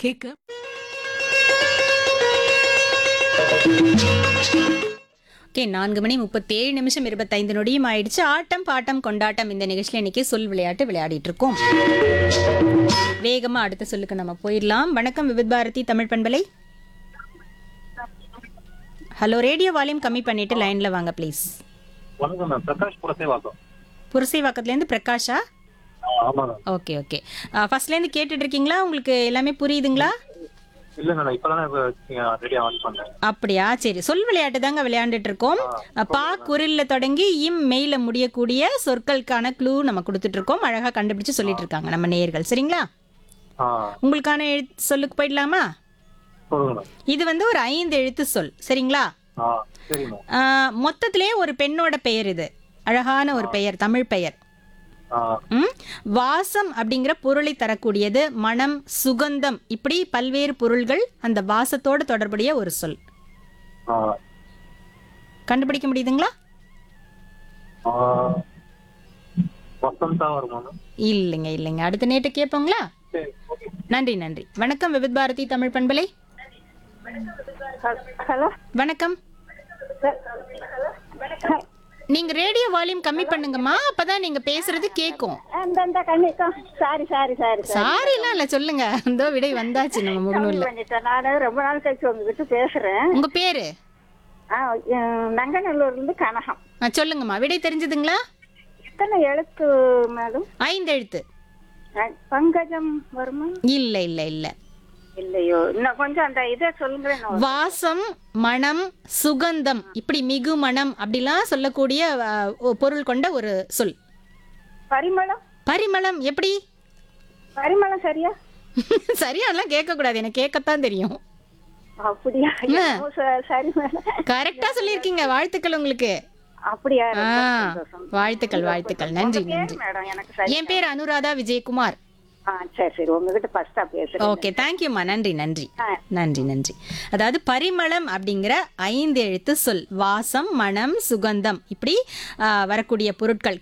கேட்க ஓகே நான்கு மணி முப்பத்தேழு நிமிஷம் இருபத்தைந்து நொடியும் ஆயிடுச்சு ஆட்டம் பாட்டம் கொண்டாட்டம் இந்த நிகழ்ச்சியில் இன்னைக்கு சொல் விளையாட்டு விளையாடிட்டு இருக்கோம் வேகமா அடுத்த சொல்லுக்கு நம்ம போயிடலாம் வணக்கம் விவித் பாரதி தமிழ் பண்பலை ஹலோ ரேடியோ வால்யூம் கம்மி பண்ணிட்டு லைன்ல வாங்க ப்ளீஸ் வணக்கம் மேம் பிரகாஷ் புரசே வாக்கம் புரசைவாக்கத்துலேருந்து பிரகாஷா ஆமா மேம் ஓகே ஓகே ஃபர்ஸ்ட்லேருந்து கேட்டுட்டு இருக்கீங்களா உங்களுக்கு எல்லாமே புரியுதுங்களா இல்ல மேடம் இப்பதான் ரெடி ஆன் பண்ணேன் அப்படியா சரி சொல் விளையாட்டு தாங்க விளையாண்டுட்டு இருக்கோம் பா குரில்ல தொடங்கி இம் மெயில முடியக்கூடிய சொற்களுக்கான க்ளூ நம்ம கொடுத்துட்டு இருக்கோம் அழகா கண்டுபிடிச்சு சொல்லிட்டு இருக்காங்க நம்ம நேயர்கள் சரிங்களா ஆ உங்களுக்கான எழுத்து சொல்லுக்கு போயிடலாமா சொல்லுங்க மேம் இது வந்து ஒரு ஐந்து எழுத்து சொல் சரிங்களா ஆ சரி மேம் ஆ, மொத்தத்திலே ஒரு பெண்ணோட பெயர் இது அழகான ஒரு பெயர் தமிழ் பெயர் ஆ ம்? வாசம் அப்படிங்கிற பொருளை தரக்கூடியது மனம் சுகந்தம் இப்படி பல்வேறு பொருள்கள் அந்த வாசத்தோடு தொடர்புடைய ஒரு சொல் ஆ கண்டுபிடிக்க முடியுதுங்களா ஆ வசந்தா வருமா மேம் இல்லைங்க இல்லைங்க அடுத்த நேட்டு கேட்போங்களா சரி ஓகே நன்றி நன்றி வணக்கம் விவித் பாரதி தமிழ் பண்பலை ஹலோ வணக்கம் நீங்க ரேடியோ வால்யூம் கம்மி பண்ணுங்கம்மா அப்பதான் நீங்க பேசுறது கேட்கும் அந்த அந்த கண்ணிக்கம் சாரி சாரி சாரி சாரி சாரிலாம் இல்ல சொல்லுங்க அந்த விடை வந்தாச்சு நம்ம முகநூல்ல பண்ணிட்டேன் நான் ரொம்ப நாள் கழிச்சு உங்ககிட்ட பேசுறேன் உங்க பேரு ஆ, அஹ், நங்கநல்லூர்ல இருந்து கனகம் ஆ, சொல்லுங்கம்மா விடை தெரிஞ்சதுங்களா எத்தனை எழுத்து மேடம் ஐந்து எழுத்து அஹ், பங்கஜம் வருமா இல்ல இல்ல இல்ல இல்லையோ இன்னும் கொஞ்சம் அந்த இதை சொல்லுங்களேன் நான் வாசம் மனம் சுகந்தம் இப்படி மிகு மனம் அப்படிலாம் சொல்லக்கூடிய ஆ, ஒ- பொருள் கொண்ட ஒரு சொல் பரிமளம் பரிமளம் எப்படி பரிமளம் சரியா சரியாலாம் கேட்க கூடாது எனக்கு கேட்கத்தான் தெரியும் அப்படியா என்னமோ ச- சரி மேடம் கரெக்டா சொல்லியிருக்கீங்க வாழ்த்துக்கள் உங்களுக்கு அப்படியா ஆ, ரொம்ப சந்தோஷம். வாழ்த்துக்கள் வாழ்த்துக்கள் நன்றி உங்க பேர் நன்றி மேடம் எனக்கு சரி என் பேர் அனுராதா விஜயகுமார் ஆ சரி சரி உங்ககிட்ட ஃபர்ஸ்டா பேசுறேன் ஓகே தேங்க்யூம்மா நன்றி நன்றி ஆ. நன்றி நன்றி அதாவது பரிமளம் அப்படிங்கிற ஐந்து எழுத்து சொல் வாசம் மனம் சுகந்தம் இப்படி ஆ, வரக்கூடிய பொருட்கள்